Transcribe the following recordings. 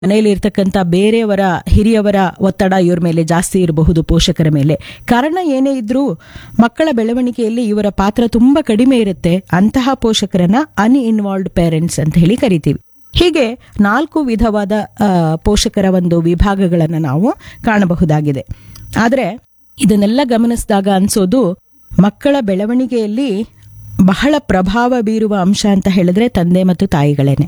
ಮನೆಯಲ್ಲಿ ಇರ್ತಕ್ಕಂಥ ಬೇರೆಯವರ ಹಿರಿಯವರ ಒತ್ತಡ ಇವ್ರ ಮೇಲೆ ಜಾಸ್ತಿ ಇರಬಹುದು ಪೋಷಕರ ಮೇಲೆ ಕಾರಣ ಏನೇ ಇದ್ರೂ ಮಕ್ಕಳ ಬೆಳವಣಿಗೆಯಲ್ಲಿ ಇವರ ಪಾತ್ರ ತುಂಬಾ ಕಡಿಮೆ ಇರುತ್ತೆ ಅಂತಹ ಪೋಷಕರನ್ನ ಅನ್ಇನ್ವಾಲ್ವ್ಡ್ ಪೇರೆಂಟ್ಸ್ ಅಂತ ಹೇಳಿ ಕರಿತೀವಿ ಹೀಗೆ ನಾಲ್ಕು ವಿಧವಾದ ಆ, ಪೋಷಕರ ಒಂದು ವಿಭಾಗಗಳನ್ನು ನಾವು ಕಾಣಬಹುದಾಗಿದೆ ಆದರೆ ಇದನ್ನೆಲ್ಲ ಗಮನಿಸಿದಾಗ ಅನ್ಸೋದು ಮಕ್ಕಳ ಬೆಳವಣಿಗೆಯಲ್ಲಿ ಬಹಳ ಪ್ರಭಾವ ಬೀರುವ ಅಂಶ ಅಂತ ಹೇಳಿದ್ರೆ ತಂದೆ ಮತ್ತು ತಾಯಿಗಳೇನೆ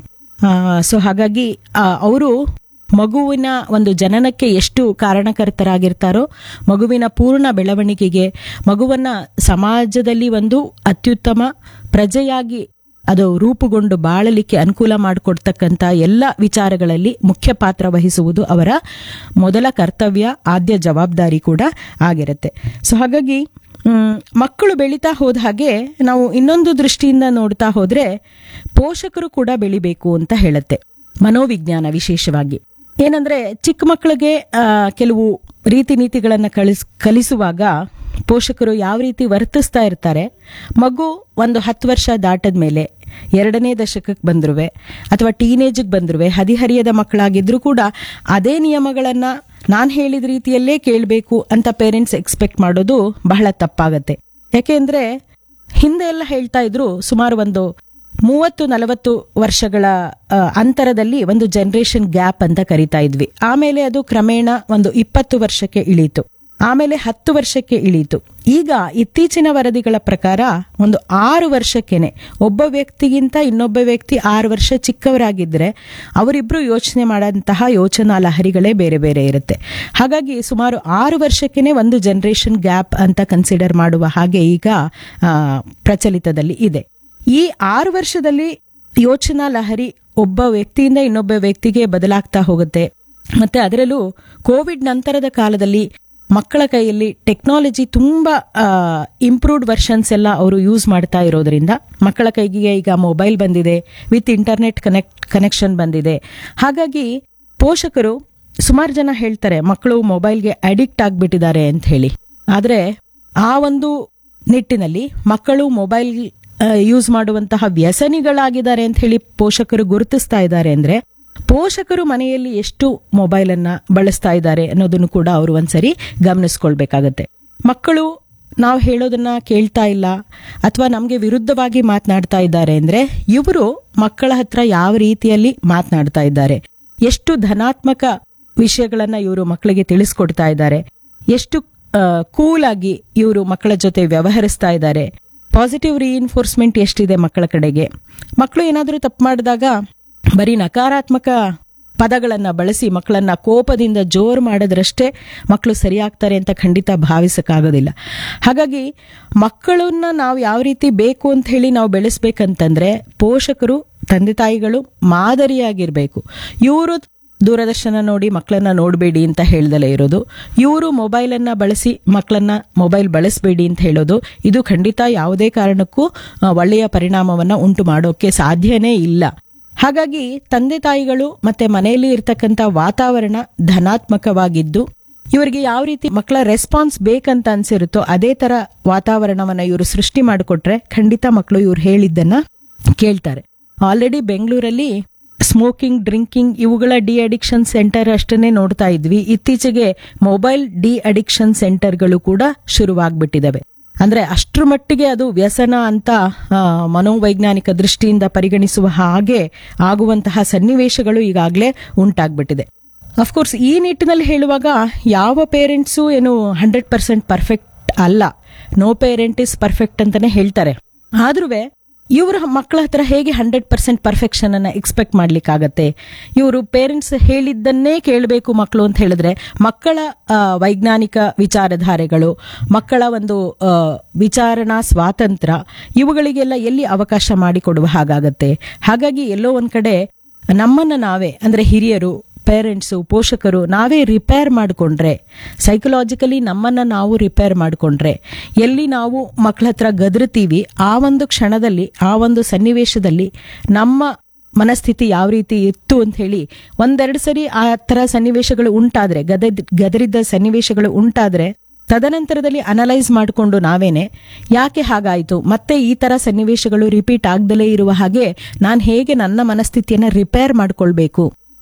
ಸೊ ಹಾಗಾಗಿ ಅವರು ಮಗುವಿನ ಒಂದು ಜನನಕ್ಕೆ ಎಷ್ಟು ಕಾರಣಕರ್ತರಾಗಿರ್ತಾರೋ ಮಗುವಿನ ಪೂರ್ಣ ಬೆಳವಣಿಗೆಗೆ ಮಗುವನ್ನ ಸಮಾಜದಲ್ಲಿ ಒಂದು ಅತ್ಯುತ್ತಮ ಪ್ರಜೆಯಾಗಿ ಅದು ರೂಪುಗೊಂಡು ಬಾಳಲಿಕ್ಕೆ ಅನುಕೂಲ ಮಾಡಿಕೊಡ್ತಕ್ಕಂಥ ಎಲ್ಲ ವಿಚಾರಗಳಲ್ಲಿ ಮುಖ್ಯ ಪಾತ್ರ ವಹಿಸುವುದು ಅವರ ಮೊದಲ ಕರ್ತವ್ಯ ಆದ್ಯ ಜವಾಬ್ದಾರಿ ಕೂಡ ಆಗಿರುತ್ತೆ ಸೊ ಹಾಗಾಗಿ ಮ್, ಮಕ್ಕಳು ಬೆಳೀತಾ ಹೋದ ಹಾಗೆ ನಾವು ಇನ್ನೊಂದು ದೃಷ್ಟಿಯಿಂದ ನೋಡ್ತಾ ಹೋದ್ರೆ ಪೋಷಕರು ಕೂಡ ಬೆಳಿಬೇಕು ಅಂತ ಹೇಳುತ್ತೆ ಮನೋವಿಜ್ಞಾನ ವಿಶೇಷವಾಗಿ ಏನಂದ್ರೆ ಚಿಕ್ಕ ಮಕ್ಕಳಿಗೆ ಆ, ಕೆಲವು ರೀತಿ ನೀತಿಗಳನ್ನ ಕಳಿಸ್ ಕಲಿಸುವಾಗ ಪೋಷಕರು ಯಾವ ರೀತಿ ವರ್ತಿಸ್ತಾ ಇರ್ತಾರೆ ಮಗು ಒಂದು ಹತ್ತು ವರ್ಷ ದಾಟದ ಮೇಲೆ ಎರಡನೇ ದಶಕಕ್ಕೆ ಬಂದ್ರುವೆ ಅಥವಾ ಟೀನೇಜ್ಗೆ ಬಂದ್ರುವೆ ಹದಿಹರಿಯದ ಮಕ್ಕಳಾಗಿದ್ರೂ ಕೂಡ ಅದೇ ನಿಯಮಗಳನ್ನ ನಾನು ಹೇಳಿದ ರೀತಿಯಲ್ಲೇ ಕೇಳಬೇಕು ಅಂತ ಪೇರೆಂಟ್ಸ್ ಎಕ್ಸ್ಪೆಕ್ಟ್ ಮಾಡೋದು ಬಹಳ ತಪ್ಪಾಗತ್ತೆ ಯಾಕೆಂದ್ರೆ ಹಿಂದೆ ಎಲ್ಲ ಹೇಳ್ತಾ ಇದ್ರು ಸುಮಾರು ಒಂದು ಮೂವತ್ತು ನಲವತ್ತು ವರ್ಷಗಳ ಆ, ಅಂತರದಲ್ಲಿ ಒಂದು ಜನರೇಷನ್ ಗ್ಯಾಪ್ ಅಂತ ಕರಿತಾ ಇದ್ವಿ ಆಮೇಲೆ ಅದು ಕ್ರಮೇಣ ಒಂದು ಇಪ್ಪತ್ತು ವರ್ಷಕ್ಕೆ ಇಳೀತು ಆಮೇಲೆ ಹತ್ತು ವರ್ಷಕ್ಕೆ ಇಳೀತು ಈಗ ಇತ್ತೀಚಿನ ವರದಿಗಳ ಪ್ರಕಾರ ಒಂದು ಆರು ವರ್ಷಕ್ಕೆನೆ ಒಬ್ಬ ವ್ಯಕ್ತಿಗಿಂತ ಇನ್ನೊಬ್ಬ ವ್ಯಕ್ತಿ ಆರು ವರ್ಷ ಚಿಕ್ಕವರಾಗಿದ್ರೆ ಅವರಿಬ್ರು ಯೋಚನೆ ಮಾಡಂತಹ ಯೋಚನಾ ಲಹರಿಗಳೇ ಬೇರೆ ಬೇರೆ ಇರುತ್ತೆ ಹಾಗಾಗಿ ಸುಮಾರು ಆರು ವರ್ಷಕ್ಕೆನೆ ಒಂದು ಜನರೇಷನ್ ಗ್ಯಾಪ್ ಅಂತ ಕನ್ಸಿಡರ್ ಮಾಡುವ ಹಾಗೆ ಈಗ ಆ, ಪ್ರಚಲಿತದಲ್ಲಿ ಇದೆ ಈ ಆರು ವರ್ಷದಲ್ಲಿ ಯೋಚನಾ ಲಹರಿ ಒಬ್ಬ ವ್ಯಕ್ತಿಯಿಂದ ಇನ್ನೊಬ್ಬ ವ್ಯಕ್ತಿಗೆ ಬದಲಾಗ್ತಾ ಹೋಗುತ್ತೆ ಮತ್ತೆ ಅದರಲ್ಲೂ ಕೋವಿಡ್ ನಂತರದ ಕಾಲದಲ್ಲಿ ಮಕ್ಕಳ ಕೈಯಲ್ಲಿ ಟೆಕ್ನಾಲಜಿ ತುಂಬಾ ಇಂಪ್ರೂವ್ಡ್ ವರ್ಷನ್ಸ್ ಎಲ್ಲ ಅವರು ಯೂಸ್ ಮಾಡ್ತಾ ಇರೋದ್ರಿಂದ ಮಕ್ಕಳ ಕೈಗೆ ಈಗ ಮೊಬೈಲ್ ಬಂದಿದೆ ವಿತ್ ಇಂಟರ್ನೆಟ್ ಕನೆಕ್ಟ್ ಕನೆಕ್ಷನ್ ಬಂದಿದೆ ಹಾಗಾಗಿ ಪೋಷಕರು ಸುಮಾರು ಜನ ಹೇಳ್ತಾರೆ ಮಕ್ಕಳು ಮೊಬೈಲ್ಗೆ ಅಡಿಕ್ಟ್ ಆಗ್ಬಿಟ್ಟಿದ್ದಾರೆ ಅಂತ ಹೇಳಿ ಆದ್ರೆ ಆ ಒಂದು ನಿಟ್ಟಿನಲ್ಲಿ ಮಕ್ಕಳು ಮೊಬೈಲ್ ಯೂಸ್ ಮಾಡುವಂತಹ ವ್ಯಸನಿಗಳಾಗಿದ್ದಾರೆ ಅಂತ ಹೇಳಿ ಪೋಷಕರು ಗುರುತಿಸ್ತಾ ಇದ್ದಾರೆ ಅಂದ್ರೆ ಪೋಷಕರು ಮನೆಯಲ್ಲಿ ಎಷ್ಟು ಮೊಬೈಲ್ ಅನ್ನ ಬಳಸ್ತಾ ಇದ್ದಾರೆ ಅನ್ನೋದನ್ನು ಕೂಡ ಅವರು ಒಂದ್ಸರಿ ಗಮನಿಸ್ಕೊಳ್ಬೇಕಾಗತ್ತೆ ಮಕ್ಕಳು ನಾವು ಹೇಳೋದನ್ನ ಕೇಳ್ತಾ ಇಲ್ಲ ಅಥವಾ ನಮಗೆ ವಿರುದ್ಧವಾಗಿ ಮಾತನಾಡ್ತಾ ಇದ್ದಾರೆ ಅಂದ್ರೆ ಇವರು ಮಕ್ಕಳ ಹತ್ರ ಯಾವ ರೀತಿಯಲ್ಲಿ ಮಾತನಾಡ್ತಾ ಇದ್ದಾರೆ ಎಷ್ಟು ಧನಾತ್ಮಕ ವಿಷಯಗಳನ್ನ ಇವರು ಮಕ್ಕಳಿಗೆ ತಿಳಿಸ್ಕೊಡ್ತಾ ಇದ್ದಾರೆ ಎಷ್ಟು ಕೂಲ್ ಆಗಿ ಇವರು ಮಕ್ಕಳ ಜೊತೆ ವ್ಯವಹರಿಸ್ತಾ ಇದ್ದಾರೆ ಪಾಸಿಟಿವ್ ರೀಇನ್ಫೋರ್ಸ್ಮೆಂಟ್ ಎಷ್ಟಿದೆ ಮಕ್ಕಳ ಕಡೆಗೆ ಮಕ್ಕಳು ಏನಾದರೂ ತಪ್ಪು ಮಾಡಿದಾಗ ಬರೀ ನಕಾರಾತ್ಮಕ ಪದಗಳನ್ನ ಬಳಸಿ ಮಕ್ಕಳನ್ನ ಕೋಪದಿಂದ ಜೋರು ಮಾಡಿದ್ರಷ್ಟೇ ಮಕ್ಕಳು ಸರಿಯಾಗ್ತಾರೆ ಅಂತ ಖಂಡಿತ ಭಾವಿಸಕ್ಕಾಗೋದಿಲ್ಲ ಹಾಗಾಗಿ ಮಕ್ಕಳನ್ನ ನಾವು ಯಾವ ರೀತಿ ಬೇಕು ಅಂತ ಹೇಳಿ ನಾವು ಬೆಳೆಸ್ಬೇಕಂತಂದ್ರೆ ಪೋಷಕರು ತಂದೆ ತಾಯಿಗಳು ಮಾದರಿಯಾಗಿರ್ಬೇಕು ಇವರು ದೂರದರ್ಶನ ನೋಡಿ ಮಕ್ಕಳನ್ನ ನೋಡಬೇಡಿ ಅಂತ ಹೇಳ್ದಲೇ ಇರೋದು ಇವರು ಮೊಬೈಲನ್ನ ಬಳಸಿ ಮಕ್ಕಳನ್ನ ಮೊಬೈಲ್ ಬಳಸಬೇಡಿ ಅಂತ ಹೇಳೋದು ಇದು ಖಂಡಿತ ಯಾವುದೇ ಕಾರಣಕ್ಕೂ ಆ, ಒಳ್ಳೆಯ ಪರಿಣಾಮವನ್ನ ಉಂಟು ಮಾಡೋಕೆ ಸಾಧ್ಯನೇ ಇಲ್ಲ ಹಾಗಾಗಿ ತಂದೆ ತಾಯಿಗಳು ಮತ್ತೆ ಮನೆಯಲ್ಲಿ ಇರ್ತಕ್ಕಂಥ ವಾತಾವರಣ ಧನಾತ್ಮಕವಾಗಿದ್ದು ಇವರಿಗೆ ಯಾವ ರೀತಿ ಮಕ್ಕಳ ರೆಸ್ಪಾನ್ಸ್ ಬೇಕಂತ ಅನ್ಸಿರುತ್ತೋ ಅದೇ ತರ ವಾತಾವರಣವನ್ನ ಇವರು ಸೃಷ್ಟಿ ಮಾಡಿಕೊಟ್ರೆ ಖಂಡಿತ ಮಕ್ಕಳು ಇವ್ರು ಹೇಳಿದ್ದನ್ನ ಕೇಳ್ತಾರೆ ಆಲ್ರೆಡಿ ಬೆಂಗಳೂರಲ್ಲಿ ಸ್ಮೋಕಿಂಗ್ ಡ್ರಿಂಕಿಂಗ್ ಇವುಗಳ ಡಿ ಅಡಿಕ್ಷನ್ ಸೆಂಟರ್ ಅಷ್ಟನ್ನೇ ನೋಡ್ತಾ ಇದ್ವಿ ಇತ್ತೀಚೆಗೆ ಮೊಬೈಲ್ ಡಿ ಅಡಿಕ್ಷನ್ ಸೆಂಟರ್ಗಳು ಕೂಡ ಶುರುವಾಗ್ಬಿಟ್ಟಿದಾವೆ ಅಂದ್ರೆ ಅಷ್ಟ್ರ ಮಟ್ಟಿಗೆ ಅದು ವ್ಯಸನ ಅಂತ ಆ, ಮನೋವೈಜ್ಞಾನಿಕ ದೃಷ್ಟಿಯಿಂದ ಪರಿಗಣಿಸುವ ಹಾಗೆ ಆಗುವಂತಹ ಸನ್ನಿವೇಶಗಳು ಈಗಾಗಲೇ ಉಂಟಾಗ್ಬಿಟ್ಟಿದೆ ಅಫ್ಕೋರ್ಸ್ ಈ ನಿಟ್ಟಿನಲ್ಲಿ ಹೇಳುವಾಗ ಯಾವ ಪೇರೆಂಟ್ಸು ಏನು ಹಂಡ್ರೆಡ್ ಪರ್ಸೆಂಟ್ ಪರ್ಫೆಕ್ಟ್ ಅಲ್ಲ ನೋ ಪೇರೆಂಟ್ ಇಸ್ ಪರ್ಫೆಕ್ಟ್ ಅಂತಾನೆ ಹೇಳ್ತಾರೆ ಆದ್ರೂ ಇವರ ಮಕ್ಕಳ ಹತ್ರ ಹೇಗೆ ಹಂಡ್ರೆಡ್ ಪರ್ಸೆಂಟ್ ಪರ್ಫೆಕ್ಷನ್ ಅನ್ನ ಎಕ್ಸ್ಪೆಕ್ಟ್ ಮಾಡ್ಲಿಕ್ಕಾಗತ್ತೆ ಇವರು ಪೇರೆಂಟ್ಸ್ ಹೇಳಿದ್ದನ್ನೇ ಕೇಳಬೇಕು ಮಕ್ಕಳು ಅಂತ ಹೇಳಿದ್ರೆ ಮಕ್ಕಳ ಆ, ವೈಜ್ಞಾನಿಕ ವಿಚಾರಧಾರೆಗಳು ಮಕ್ಕಳ ಒಂದು ಆ, ವಿಚಾರಣಾ ಸ್ವಾತಂತ್ರ್ಯ ಇವುಗಳಿಗೆಲ್ಲ ಎಲ್ಲಿ ಅವಕಾಶ ಮಾಡಿಕೊಡುವ ಹಾಗಾಗತ್ತೆ ಹಾಗಾಗಿ ಎಲ್ಲೋ ಒಂದ್ ಕಡೆ ನಮ್ಮನ್ನ ನಾವೇ ಅಂದ್ರೆ ಹಿರಿಯರು ಪೇರೆಂಟ್ಸು ಪೋಷಕರು ನಾವೇ ರಿಪೇರ್ ಮಾಡಿಕೊಂಡ್ರೆ ಸೈಕಲಾಜಿಕಲಿ ನಮ್ಮನ್ನ ನಾವು ರಿಪೇರ್ ಮಾಡಿಕೊಂಡ್ರೆ ಎಲ್ಲಿ ನಾವು ಮಕ್ಕಳ ಹತ್ರ ಗದರ್ತೀವಿ ಆ ಒಂದು ಕ್ಷಣದಲ್ಲಿ ಆ ಒಂದು ಸನ್ನಿವೇಶದಲ್ಲಿ ನಮ್ಮ ಮನಸ್ಥಿತಿ ಯಾವ ರೀತಿ ಇತ್ತು ಅಂತ ಹೇಳಿ ಒಂದೆರಡು ಸರಿ ಆ ತರ ಸನ್ನಿವೇಶಗಳು ಉಂಟಾದ್ರೆ ಗದ ಗದರಿದ್ದ ಸನ್ನಿವೇಶಗಳು ಉಂಟಾದ್ರೆ ತದನಂತರದಲ್ಲಿ ಅನಲೈಸ್ ಮಾಡಿಕೊಂಡು ನಾವೇನೆ ಯಾಕೆ ಹಾಗಾಯಿತು ಮತ್ತೆ ಈ ತರ ಸನ್ನಿವೇಶಗಳು ರಿಪೀಟ್ ಆಗ್ದಲೇ ಇರುವ ಹಾಗೆ ನಾನು ಹೇಗೆ ನನ್ನ ಮನಸ್ಥಿತಿಯನ್ನ ರಿಪೇರ್ ಮಾಡ್ಕೊಳ್ಬೇಕು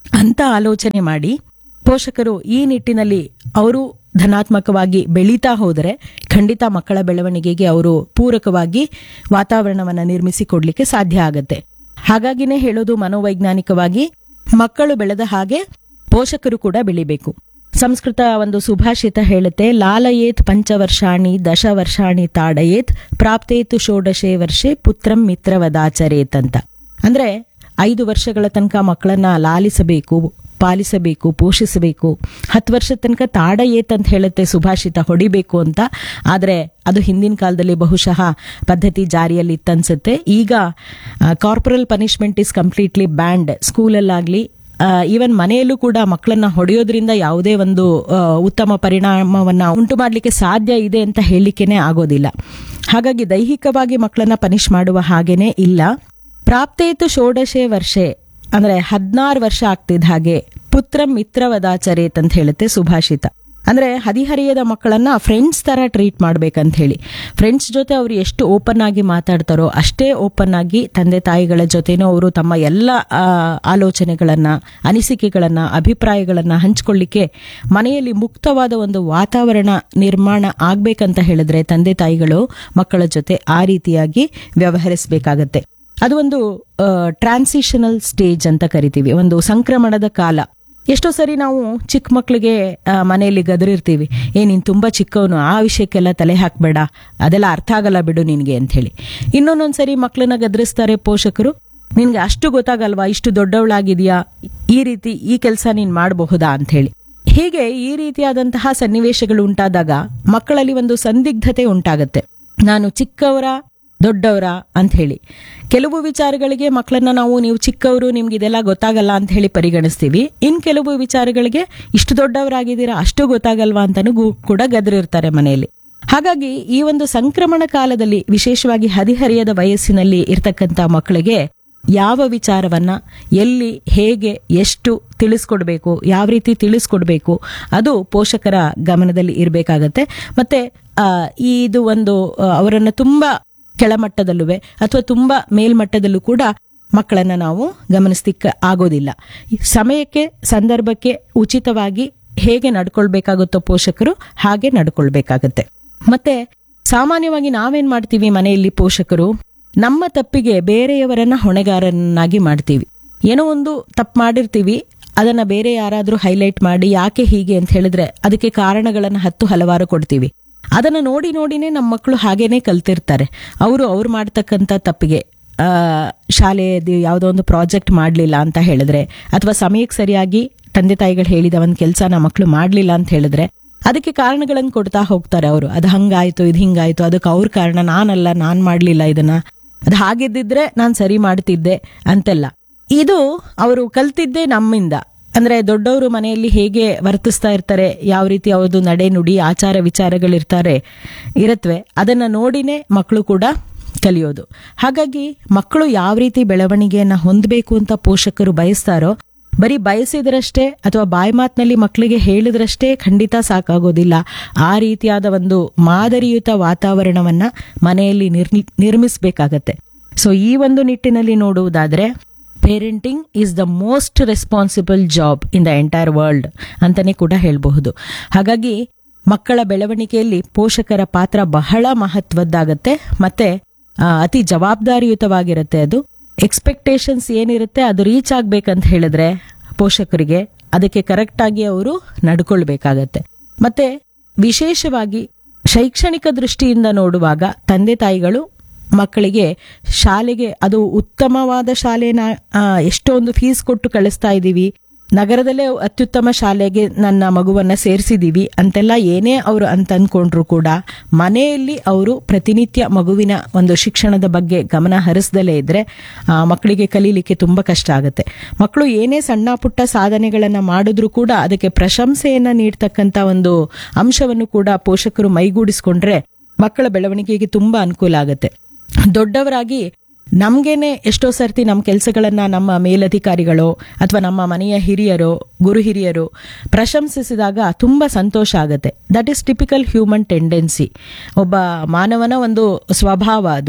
ಅಂತ ಆಲೋಚನೆ ಮಾಡಿ ಪೋಷಕರು ಈ ನಿಟ್ಟಿನಲ್ಲಿ ಅವರು ಧನಾತ್ಮಕವಾಗಿ ಬೆಳೀತಾ ಹೋದರೆ ಖಂಡಿತ ಮಕ್ಕಳ ಬೆಳವಣಿಗೆಗೆ ಅವರು ಪೂರಕವಾಗಿ ವಾತಾವರಣವನ್ನು ನಿರ್ಮಿಸಿ ಕೊಡ್ಲಿಕ್ಕೆ ಸಾಧ್ಯ ಆಗತ್ತೆ ಹಾಗಾಗಿನೇ ಹೇಳೋದು ಮನೋವೈಜ್ಞಾನಿಕವಾಗಿ ಮಕ್ಕಳು ಬೆಳೆದ ಹಾಗೆ ಪೋಷಕರು ಕೂಡ ಬೆಳಿಬೇಕು ಸಂಸ್ಕೃತ ಒಂದು ಸುಭಾಷಿತ ಹೇಳುತ್ತೆ ಲಾಲಯೇತ್ ಪಂಚವರ್ಷಾಣಿ ದಶವರ್ಷಾಣಿ ತಾಡಯೇತ್ ಪ್ರಾಪ್ತೇತು ಷೋಡಶೆ ವರ್ಷೆ ಪುತ್ರಂ ಮಿತ್ರವದಾಚರೇತ್ ಅಂತ ಅಂದ್ರೆ ಐದು ವರ್ಷಗಳ ತನಕ ಮಕ್ಕಳನ್ನ ಲಾಲಿಸಬೇಕು ಪಾಲಿಸಬೇಕು ಪೋಷಿಸಬೇಕು ಹತ್ತು ವರ್ಷದ ತನಕ ತಾಡ ಏತ್ ಅಂತ ಹೇಳುತ್ತೆ ಸುಭಾಷಿತ ಹೊಡಿಬೇಕು ಅಂತ ಆದರೆ ಅದು ಹಿಂದಿನ ಕಾಲದಲ್ಲಿ ಬಹುಶಃ ಪದ್ಧತಿ ಜಾರಿಯಲ್ಲಿ ಇತ್ತನ್ಸುತ್ತೆ ಈಗ corporal punishment is completely banned ಸ್ಕೂಲಲ್ಲಾಗ್ಲಿ ಈವನ್ ಮನೆಯಲ್ಲೂ ಕೂಡ ಮಕ್ಕಳನ್ನ ಹೊಡೆಯೋದ್ರಿಂದ ಯಾವುದೇ ಒಂದು ಆ, ಉತ್ತಮ ಪರಿಣಾಮವನ್ನ ಉಂಟು ಮಾಡಲಿಕ್ಕೆ ಸಾಧ್ಯ ಇದೆ ಅಂತ ಹೇಳಲಿಕ್ಕೇನೆ ಆಗೋದಿಲ್ಲ ಹಾಗಾಗಿ ದೈಹಿಕವಾಗಿ ಮಕ್ಕಳನ್ನ ಪನಿಷ್ ಮಾಡುವ ಹಾಗೇನೆ ಇಲ್ಲ ಪ್ರಾಪ್ತೇತು ಷೋಡಶೆ ವರ್ಷೆ ಅಂದ್ರೆ ಹದಿನಾರು ವರ್ಷ ಆಗ್ತಿದ್ದ ಹಾಗೆ ಪುತ್ರ ಮಿತ್ರವದಾಚರೇತ್ ಅಂತ ಹೇಳುತ್ತೆ ಸುಭಾಷಿತ ಅಂದ್ರೆ ಹದಿಹರಿಯದ ಮಕ್ಕಳನ್ನ ಫ್ರೆಂಡ್ಸ್ ತರ ಟ್ರೀಟ್ ಮಾಡ್ಬೇಕಂತ ಹೇಳಿ ಫ್ರೆಂಡ್ಸ್ ಜೊತೆ ಅವರು ಎಷ್ಟು ಓಪನ್ ಆಗಿ ಮಾತಾಡ್ತಾರೋ ಅಷ್ಟೇ ಓಪನ್ ಆಗಿ ತಂದೆ ತಾಯಿಗಳ ಜೊತೆನೂ ಅವರು ತಮ್ಮ ಎಲ್ಲ ಆ, ಆಲೋಚನೆಗಳನ್ನ ಅನಿಸಿಕೆಗಳನ್ನ ಅಭಿಪ್ರಾಯಗಳನ್ನ ಹಂಚ್ಕೊಳ್ಳಿಕ್ಕೆ ಮನೆಯಲ್ಲಿ ಮುಕ್ತವಾದ ಒಂದು ವಾತಾವರಣ ನಿರ್ಮಾಣ ಆಗ್ಬೇಕಂತ ಹೇಳಿದ್ರೆ ತಂದೆ ತಾಯಿಗಳು ಮಕ್ಕಳ ಜೊತೆ ಆ ರೀತಿಯಾಗಿ ವ್ಯವಹರಿಸಬೇಕಾಗತ್ತೆ ಅದು ಒಂದು ಟ್ರಾನ್ಸಿಷನಲ್ ಸ್ಟೇಜ್ ಅಂತ ಕರಿತೀವಿ ಒಂದು ಸಂಕ್ರಮಣದ ಕಾಲ ಎಷ್ಟೋ ಸರಿ ನಾವು ಚಿಕ್ಕ ಮಕ್ಕಳಿಗೆ ಮನೆಯಲ್ಲಿ ಗದರಿರ್ತೀವಿ ಏ ನೀನು ತುಂಬಾ ಚಿಕ್ಕವನು ಆ ವಿಷಯಕ್ಕೆಲ್ಲ ತಲೆ ಹಾಕ್ಬೇಡ ಅದೆಲ್ಲ ಅರ್ಥ ಆಗಲ್ಲ ಬಿಡು ನಿನಗೆ ಅಂತ ಹೇಳಿ ಇನ್ನೊಂದೊಂದ್ ಸರಿ ಮಕ್ಕಳನ್ನ ಗದರಿಸ್ತಾರೆ ಪೋಷಕರು ನಿನ್ಗೆ ಅಷ್ಟು ಗೊತ್ತಾಗಲ್ವಾ ಇಷ್ಟು ದೊಡ್ಡವಳಾಗಿದ್ಯಾ ಈ ರೀತಿ ಈ ಕೆಲಸ ನೀನ್ ಮಾಡಬಹುದಾ ಅಂತ ಹೇಳಿ ಹೀಗೆ ಈ ರೀತಿಯಾದಂತಹ ಸನ್ನಿವೇಶಗಳು ಉಂಟಾದಾಗ ಮಕ್ಕಳಲ್ಲಿ ಒಂದು ಸಂದಿಗ್ಧತೆ ಉಂಟಾಗತ್ತೆ ನಾನು ಚಿಕ್ಕವರ ದೊಡ್ಡವರ ಅಂತ ಹೇಳಿ ಕೆಲವು ವಿಚಾರಗಳಿಗೆ ಮಕ್ಕಳನ್ನ ನಾವು ನೀವು ಚಿಕ್ಕವರು ನಿಮ್ಗೆ ಇದೆಲ್ಲ ಗೊತ್ತಾಗಲ್ಲ ಅಂತ ಹೇಳಿ ಪರಿಗಣಿಸ್ತೀವಿ ಇನ್ ಕೆಲವು ವಿಚಾರಗಳಿಗೆ ಇಷ್ಟು ದೊಡ್ಡವರಾಗಿದ್ದೀರಾ ಅಷ್ಟು ಗೊತ್ತಾಗಲ್ವಾ ಅಂತಾನು ಗು- ಕೂಡ ಗದರಿರ್ತಾರೆ ಮನೆಯಲ್ಲಿ ಹಾಗಾಗಿ ಈ ಒಂದು ಸಂಕ್ರಮಣ ಕಾಲದಲ್ಲಿ ವಿಶೇಷವಾಗಿ ಹದಿಹರಿಯದ ವಯಸ್ಸಿನಲ್ಲಿ ಇರ್ತಕ್ಕಂಥ ಮಕ್ಕಳಿಗೆ ಯಾವ ವಿಚಾರವನ್ನ ಎಲ್ಲಿ ಹೇಗೆ ಎಷ್ಟು ತಿಳಿಸ್ಕೊಡ್ಬೇಕು ಯಾವ ರೀತಿ ತಿಳಿಸ್ಕೊಡ್ಬೇಕು ಅದು ಪೋಷಕರ ಗಮನದಲ್ಲಿ ಇರಬೇಕಾಗತ್ತೆ ಮತ್ತೆ ಆ, ಇದು ಒಂದು ಆ, ಅವರನ್ನ ತುಂಬಾ ಕೆಳಮಟ್ಟದಲ್ಲೂ ಅಥವಾ ತುಂಬಾ ಮೇಲ್ಮಟ್ಟದಲ್ಲೂ ಕೂಡ ಮಕ್ಕಳನ್ನ ನಾವು ಗಮನಿಸ್ಲಿಕ್ಕೆ ಆಗೋದಿಲ್ಲ ಈ ಸಮಯಕ್ಕೆ ಸಂದರ್ಭಕ್ಕೆ ಉಚಿತವಾಗಿ ಹೇಗೆ ನಡ್ಕೊಳ್ಬೇಕಾಗುತ್ತೋ ಪೋಷಕರು ಹಾಗೆ ನಡ್ಕೊಳ್ಬೇಕಾಗತ್ತೆ ಮತ್ತೆ ಸಾಮಾನ್ಯವಾಗಿ ನಾವೇನ್ ಮಾಡ್ತೀವಿ ಮನೆಯಲ್ಲಿ ಪೋಷಕರು ನಮ್ಮ ತಪ್ಪಿಗೆ ಬೇರೆಯವರನ್ನ ಹೊಣೆಗಾರನಾಗಿ ಮಾಡ್ತೀವಿ ಏನೋ ಒಂದು ತಪ್ಪು ಮಾಡಿರ್ತೀವಿ ಅದನ್ನ ಬೇರೆ ಯಾರಾದ್ರೂ ಹೈಲೈಟ್ ಮಾಡಿ ಯಾಕೆ ಹೀಗೆ ಅಂತ ಹೇಳಿದ್ರೆ ಅದಕ್ಕೆ ಕಾರಣಗಳನ್ನ ಹತ್ತು ಹಲವಾರು ಕೊಡ್ತೀವಿ ಅದನ್ನ ನೋಡಿ ನೋಡಿನೇ ನಮ್ಮ ಮಕ್ಕಳು ಹಾಗೇನೆ ಕಲ್ತಿರ್ತಾರೆ ಅವರು ಅವ್ರು ಮಾಡ್ತಕ್ಕಂಥ ತಪ್ಪಿಗೆ ಆ, ಶಾಲೆಯದು ಯಾವುದೋ ಒಂದು ಪ್ರಾಜೆಕ್ಟ್ ಮಾಡಲಿಲ್ಲ ಅಂತ ಹೇಳಿದ್ರೆ ಅಥವಾ ಸಮಯಕ್ಕೆ ಸರಿಯಾಗಿ ತಂದೆ ತಾಯಿಗಳು ಹೇಳಿದ ಒಂದು ಕೆಲಸನ ಮಕ್ಕಳು ಮಾಡಲಿಲ್ಲ ಅಂತ ಹೇಳಿದ್ರೆ ಅದಕ್ಕೆ ಕಾರಣಗಳನ್ನು ಕೊಡ್ತಾ ಹೋಗ್ತಾರೆ ಅವರು ಅದು ಹಂಗಾಯ್ತು ಇದು ಹಿಂಗಾಯ್ತು ಅದಕ್ಕೆ ಅವ್ರ ಕಾರಣ ನಾನಲ್ಲ ನಾನ್ ಮಾಡ್ಲಿಲ್ಲ ಇದನ್ನ ಅದು ಹಾಗಿದ್ದಿದ್ರೆ ನಾನು ಸರಿ ಮಾಡ್ತಿದ್ದೆ ಅಂತೆಲ್ಲ ಇದು ಅವರು ಕಲ್ತಿದ್ದೇ ನಮ್ಮಿಂದ ಅಂದ್ರೆ ದೊಡ್ಡವರು ಮನೆಯಲ್ಲಿ ಹೇಗೆ ವರ್ತಿಸ್ತಾ ಇರ್ತಾರೆ ಯಾವ ರೀತಿ ಅವ್ರದ್ದು ನಡೆ ನುಡಿ ಆಚಾರ ವಿಚಾರಗಳಿರ್ತಾರೆ ಇರತ್ವೆ ಅದನ್ನ ನೋಡಿನೇ ಮಕ್ಕಳು ಕೂಡ ಕಲಿಯೋದು ಹಾಗಾಗಿ ಮಕ್ಕಳು ಯಾವ ರೀತಿ ಬೆಳವಣಿಗೆಯನ್ನ ಹೊಂದಬೇಕು ಅಂತ ಪೋಷಕರು ಬಯಸ್ತಾರೋ ಬರೀ ಬಯಸಿದ್ರಷ್ಟೇ ಅಥವಾ ಬಾಯಿ ಮಾತಿನಲ್ಲಿ ಮಕ್ಕಳಿಗೆ ಹೇಳಿದ್ರಷ್ಟೇ ಖಂಡಿತ ಸಾಕಾಗೋದಿಲ್ಲ ಆ ರೀತಿಯಾದ ಒಂದು ಮಾದರಿಯುತ ವಾತಾವರಣವನ್ನ ಮನೆಯಲ್ಲಿ ನಿರ್ಮಿ ನಿರ್ಮಿಸಬೇಕಾಗತ್ತೆ ಸೊ ಈ ಒಂದು ನಿಟ್ಟಿನಲ್ಲಿ ನೋಡುವುದಾದ್ರೆ parenting is the most responsible job in the entire world ಅಂತಾನೆ ಕೂಡ ಹೇಳಬಹುದು ಹಾಗಾಗಿ ಮಕ್ಕಳ ಬೆಳವಣಿಗೆಯಲ್ಲಿ ಪೋಷಕರ ಪಾತ್ರ ಬಹಳ ಮಹತ್ವದ್ದಾಗತ್ತೆ ಮತ್ತೆ ಆ, ಅತಿ ಜವಾಬ್ದಾರಿಯುತವಾಗಿರುತ್ತೆ ಅದು ಎಕ್ಸ್ಪೆಕ್ಟೇಷನ್ಸ್ ಏನಿರುತ್ತೆ ಅದು ರೀಚ್ ಆಗ್ಬೇಕಂತ ಹೇಳಿದ್ರೆ ಪೋಷಕರಿಗೆ ಅದಕ್ಕೆ ಕರೆಕ್ಟ್ ಆಗಿ ಅವರು ನಡ್ಕೊಳ್ಬೇಕಾಗತ್ತೆ ಮತ್ತೆ ವಿಶೇಷವಾಗಿ ಶೈಕ್ಷಣಿಕ ದೃಷ್ಟಿಯಿಂದ ನೋಡುವಾಗ ತಂದೆ ತಾಯಿಗಳು ಮಕ್ಕಳಿಗೆ ಶಾಲೆಗೆ ಅದು ಉತ್ತಮವಾದ ಶಾಲೆನ ಆ, ಎಷ್ಟೊಂದು ಫೀಸ್ ಕೊಟ್ಟು ಕಳಿಸ್ತಾ ಇದ್ದೀವಿ ನಗರದಲ್ಲೇ ಅತ್ಯುತ್ತಮ ಶಾಲೆಗೆ ನನ್ನ ಮಗುವನ್ನ ಸೇರಿಸಿದೀವಿ ಅಂತೆಲ್ಲ ಏನೇ ಅವರು ಅಂತ ಅಂದ್ಕೊಂಡ್ರು ಕೂಡ ಮನೆಯಲ್ಲಿ ಅವರು ಪ್ರತಿನಿತ್ಯ ಮಗುವಿನ ಒಂದು ಶಿಕ್ಷಣದ ಬಗ್ಗೆ ಗಮನ ಹರಿಸದಲೇ ಇದ್ರೆ ಆ, ಮಕ್ಕಳಿಗೆ ಕಲೀಲಿಕ್ಕೆ ತುಂಬಾ ಕಷ್ಟ ಆಗುತ್ತೆ ಮಕ್ಕಳು ಏನೇ ಸಣ್ಣ ಪುಟ್ಟ ಸಾಧನೆಗಳನ್ನ ಮಾಡಿದ್ರು ಕೂಡ ಅದಕ್ಕೆ ಪ್ರಶಂಸೆಯನ್ನ ನೀಡ್ತಕ್ಕಂತ ಒಂದು ಅಂಶವನ್ನು ಕೂಡ ಪೋಷಕರು ಮೈಗೂಡಿಸ್ಕೊಂಡ್ರೆ ಮಕ್ಕಳ ಬೆಳವಣಿಗೆಗೆ ತುಂಬಾ ಅನುಕೂಲ ಆಗುತ್ತೆ ದೊಡ್ಡವರಾಗಿ ನಮ್ಗೇನೆ ಎಷ್ಟೋ ಸರ್ತಿ ನಮ್ಮ ಕೆಲಸಗಳನ್ನ ನಮ್ಮ ಮೇಲಧಿಕಾರಿಗಳು ಅಥವಾ ನಮ್ಮ ಮನೆಯ ಹಿರಿಯರು ಗುರು ಹಿರಿಯರು ಪ್ರಶಂಸಿಸಿದಾಗ ತುಂಬಾ ಸಂತೋಷ ಆಗುತ್ತೆ that is typical human tendency ಒಬ್ಬ ಮಾನವನ ಒಂದು ಸ್ವಭಾವ ಅದು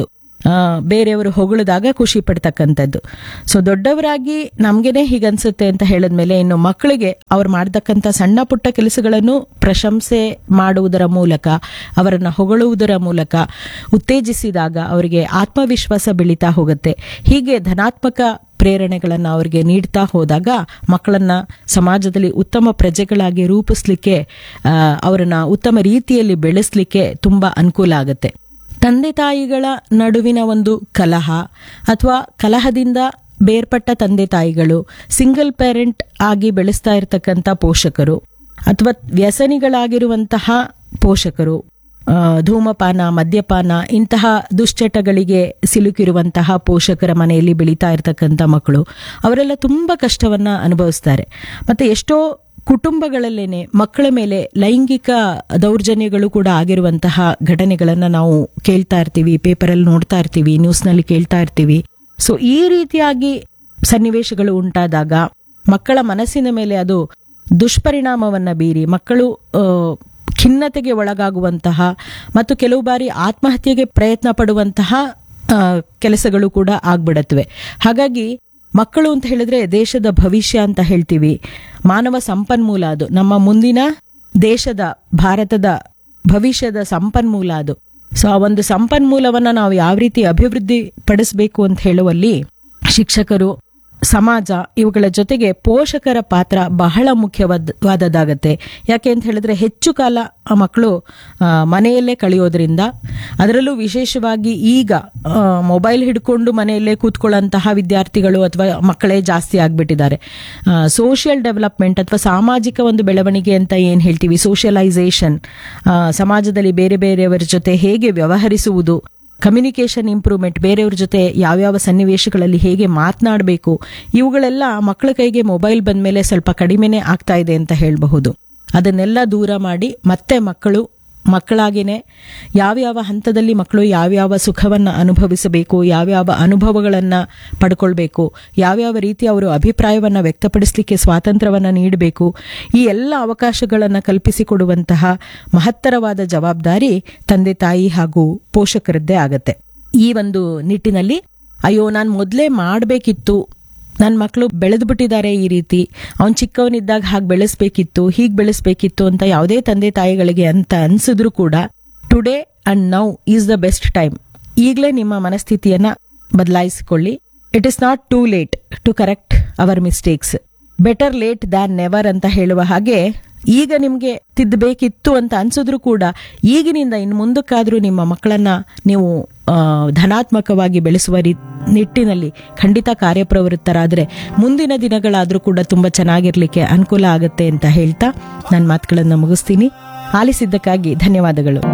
ಆ, ಬೇರೆಯವರು ಹೊಗಳಿದಾಗ ಖುಷಿ ಪಡ್ತಕ್ಕಂಥದ್ದು ಸೊ ದೊಡ್ಡವರಾಗಿ ನಮ್ಗೇನೆ ಹೀಗನ್ಸುತ್ತೆ ಅಂತ ಹೇಳಿದ್ಮೇಲೆ ಇನ್ನು ಮಕ್ಕಳಿಗೆ ಅವ್ರು ಮಾಡ್ತಕ್ಕಂಥ ಸಣ್ಣ ಪುಟ್ಟ ಕೆಲಸಗಳನ್ನು ಪ್ರಶಂಸೆ ಮಾಡುವುದರ ಮೂಲಕ ಅವರನ್ನ ಹೊಗಳುವುದರ ಮೂಲಕ ಉತ್ತೇಜಿಸಿದಾಗ ಅವರಿಗೆ ಆತ್ಮವಿಶ್ವಾಸ ಬೆಳೀತಾ ಹೋಗುತ್ತೆ ಹೀಗೆ ಧನಾತ್ಮಕ ಪ್ರೇರಣೆಗಳನ್ನು ಅವರಿಗೆ ನೀಡ್ತಾ ಹೋದಾಗ ಮಕ್ಕಳನ್ನ ಸಮಾಜದಲ್ಲಿ ಉತ್ತಮ ಪ್ರಜೆಗಳಾಗಿ ರೂಪಿಸ್ಲಿಕ್ಕೆ ಆ, ಅವರನ್ನ ಉತ್ತಮ ರೀತಿಯಲ್ಲಿ ಬೆಳೆಸಲಿಕ್ಕೆ ತುಂಬಾ ಅನುಕೂಲ ಆಗುತ್ತೆ ತಂದೆ ತಾಯಿಗಳ ನಡುವಿನ ಒಂದು ಕಲಹ ಅಥವಾ ಕಲಹದಿಂದ ಬೇರ್ಪಟ್ಟ ತಂದೆ ತಾಯಿಗಳು ಸಿಂಗಲ್ ಪೇರೆಂಟ್ ಆಗಿ ಬೆಳೆಸ್ತಾ ಇರತಕ್ಕಂಥ ಪೋಷಕರು ಅಥವಾ ವ್ಯಸನಿಗಳಾಗಿರುವಂತಹ ಪೋಷಕರು ಆ, ಧೂಮಪಾನ ಮದ್ಯಪಾನ ಇಂತಹ ದುಶ್ಚಟಗಳಿಗೆ ಸಿಲುಕಿರುವಂತಹ ಪೋಷಕರ ಮನೆಯಲ್ಲಿ ಬೆಳೀತಾ ಇರತಕ್ಕಂಥ ಮಕ್ಕಳು ಅವರೆಲ್ಲ ತುಂಬಾ ಕಷ್ಟವನ್ನ ಅನುಭವಿಸ್ತಾರೆ ಮತ್ತೆ ಎಷ್ಟೋ ಕುಟುಂಬಗಳಲ್ಲೇನೆ ಮಕ್ಕಳ ಮೇಲೆ ಲೈಂಗಿಕ ದೌರ್ಜನ್ಯಗಳು ಕೂಡ ಆಗಿರುವಂತಹ ಘಟನೆಗಳನ್ನ ನಾವು ಕೇಳ್ತಾ ಇರ್ತೀವಿ ಪೇಪರಲ್ಲಿ ನೋಡ್ತಾ ಇರ್ತೀವಿ ನ್ಯೂಸ್ನಲ್ಲಿ ಕೇಳ್ತಾ ಇರ್ತೀವಿ ಸೊ ಈ ರೀತಿಯಾಗಿ ಸನ್ನಿವೇಶಗಳು ಉಂಟಾದಾಗ ಮಕ್ಕಳ ಮನಸ್ಸಿನ ಮೇಲೆ ಅದು ದುಷ್ಪರಿಣಾಮವನ್ನ ಬೀರಿ ಮಕ್ಕಳು ಆ, ಖಿನ್ನತೆಗೆ ಒಳಗಾಗುವಂತಹ ಮತ್ತು ಕೆಲವು ಬಾರಿ ಆತ್ಮಹತ್ಯೆಗೆ ಪ್ರಯತ್ನ ಪಡುವಂತಹ ಆ, ಕೆಲಸಗಳು ಕೂಡ ಆಗ್ಬಿಡತ್ವೆ ಹಾಗಾಗಿ ಮಕ್ಕಳು ಅಂತ ಹೇಳಿದ್ರೆ ದೇಶದ ಭವಿಷ್ಯ ಅಂತ ಹೇಳ್ತೀವಿ ಮಾನವ ಸಂಪನ್ಮೂಲ ಅದು ನಮ್ಮ ಮುಂದಿನ ದೇಶದ ಭಾರತದ ಭವಿಷ್ಯದ ಸಂಪನ್ಮೂಲ ಅದು ಸೊ ಆ ಒಂದು ಸಂಪನ್ಮೂಲವನ್ನ ನಾವು ಯಾವ ರೀತಿ ಅಭಿವೃದ್ಧಿ ಪಡಿಸಬೇಕು ಅಂತ ಹೇಳುವಲ್ಲಿ ಶಿಕ್ಷಕರು ಸಮಾಜ ಇವುಗಳ ಜೊತೆಗೆ ಪೋಷಕರ ಪಾತ್ರ ಬಹಳ ಮುಖ್ಯವಾದದ್ದಾಗತ್ತೆ ಯಾಕೆ ಅಂತ ಹೇಳಿದ್ರೆ ಹೆಚ್ಚು ಕಾಲ ಆ ಮಕ್ಕಳು ಆ, ಮನೆಯಲ್ಲೇ ಕಳೆಯೋದ್ರಿಂದ ಅದರಲ್ಲೂ ವಿಶೇಷವಾಗಿ ಈಗ ಆ, ಮೊಬೈಲ್ ಹಿಡ್ಕೊಂಡು ಮನೆಯಲ್ಲೇ ಕೂತ್ಕೊಳ್ಳೋಂತಹ ವಿದ್ಯಾರ್ಥಿಗಳು ಅಥವಾ ಮಕ್ಕಳೇ ಜಾಸ್ತಿ ಆಗ್ಬಿಟ್ಟಿದ್ದಾರೆ ಸೋಷಿಯಲ್ ಡೆವಲಪ್ಮೆಂಟ್ ಅಥವಾ ಸಾಮಾಜಿಕ ಒಂದು ಬೆಳವಣಿಗೆ ಅಂತ ಏನ್ ಹೇಳ್ತೀವಿ ಸೋಷಿಯಲೈಸೇಷನ್ ಸಮಾಜದಲ್ಲಿ ಬೇರೆ ಬೇರೆಯವರ ಜೊತೆ ಹೇಗೆ ವ್ಯವಹರಿಸುವುದು ಕಮ್ಯುನಿಕೇಷನ್ ಇಂಪ್ರೂವ್ಮೆಂಟ್ ಬೇರೆಯವ್ರ ಜೊತೆ ಯಾವ್ಯಾವ ಸನ್ನಿವೇಶಗಳಲ್ಲಿ ಹೇಗೆ ಮಾತನಾಡಬೇಕು ಇವುಗಳೆಲ್ಲ ಮಕ್ಕಳ ಕೈಗೆ ಮೊಬೈಲ್ ಬಂದ್ಮೇಲೆ ಸ್ವಲ್ಪ ಕಡಿಮೆನೇ ಆಗ್ತಾ ಇದೆ ಅಂತ ಹೇಳಬಹುದು ಅದನ್ನೆಲ್ಲ ದೂರ ಮಾಡಿ ಮತ್ತೆ ಮಕ್ಕಳು ಮಕ್ಕಳಾಗಿನೇ ಯಾವ್ಯಾವ ಹಂತದಲ್ಲಿ ಮಕ್ಕಳು ಯಾವ್ಯಾವ ಸುಖವನ್ನ ಅನುಭವಿಸಬೇಕು ಯಾವ್ಯಾವ ಅನುಭವಗಳನ್ನ ಪಡ್ಕೊಳ್ಬೇಕು ಯಾವ್ಯಾವ ರೀತಿ ಅವರು ಅಭಿಪ್ರಾಯವನ್ನ ವ್ಯಕ್ತಪಡಿಸಲಿಕ್ಕೆ ಸ್ವಾತಂತ್ರ್ಯವನ್ನ ನೀಡಬೇಕು ಈ ಎಲ್ಲ ಅವಕಾಶಗಳನ್ನ ಕಲ್ಪಿಸಿಕೊಡುವಂತಹ ಮಹತ್ತರವಾದ ಜವಾಬ್ದಾರಿ ತಂದೆ ತಾಯಿ ಹಾಗೂ ಪೋಷಕರದ್ದೇ ಆಗತ್ತೆ ಈ ಒಂದು ನಿಟ್ಟಿನಲ್ಲಿ ಅಯ್ಯೋ ನಾನು ಮೊದಲೇ ಮಾಡಬೇಕಿತ್ತು ನನ್ನ ಮಕ್ಕಳು ಬೆಳೆದು ಬಿಟ್ಟಿದ್ದಾರೆ ಈ ರೀತಿ ಅವ್ನು ಚಿಕ್ಕವನಿದ್ದಾಗ ಹಾಗೆ ಬೆಳೆಸ್ಬೇಕಿತ್ತು ಹೀಗೆ ಬೆಳೆಸ್ಬೇಕಿತ್ತು ಅಂತ ಯಾವುದೇ ತಂದೆ ತಾಯಿಗಳಿಗೆ ಅಂತ ಅನ್ಸಿದ್ರು ಕೂಡ today and now is the best time ಈಗಲೇ ನಿಮ್ಮ ಮನಸ್ಥಿತಿಯನ್ನ ಬದಲಾಯಿಸಿಕೊಳ್ಳಿ it is not too late to correct our mistakes better late than never ಅಂತ ಹೇಳುವ ಹಾಗೆ ಈಗ ನಿಮ್ಗೆ ತಿದ್ದಬೇಕಿತ್ತು ಅಂತ ಅನ್ಸಿದ್ರು ಕೂಡ ಈಗಿನಿಂದ ಇನ್ನು ಮುಂದಕ್ಕಾದ್ರೂ ನಿಮ್ಮ ಮಕ್ಕಳನ್ನ ನೀವು ಆ, ಧನಾತ್ಮಕವಾಗಿ ಬೆಳೆಸುವ ರೀ ನಿಟ್ಟಿನಲ್ಲಿ ಖಂಡಿತ ಕಾರ್ಯಪ್ರವೃತ್ತರಾದ್ರೆ ಮುಂದಿನ ದಿನಗಳಾದ್ರೂ ಕೂಡ ತುಂಬಾ ಚೆನ್ನಾಗಿರ್ಲಿಕ್ಕೆ ಅನುಕೂಲ ಆಗುತ್ತೆ ಅಂತ ಹೇಳ್ತಾ ನನ್ನ ಮಾತುಗಳನ್ನ ಮುಗಿಸ್ತೀನಿ ಆಲಿಸಿದ್ದಕ್ಕಾಗಿ ಧನ್ಯವಾದಗಳು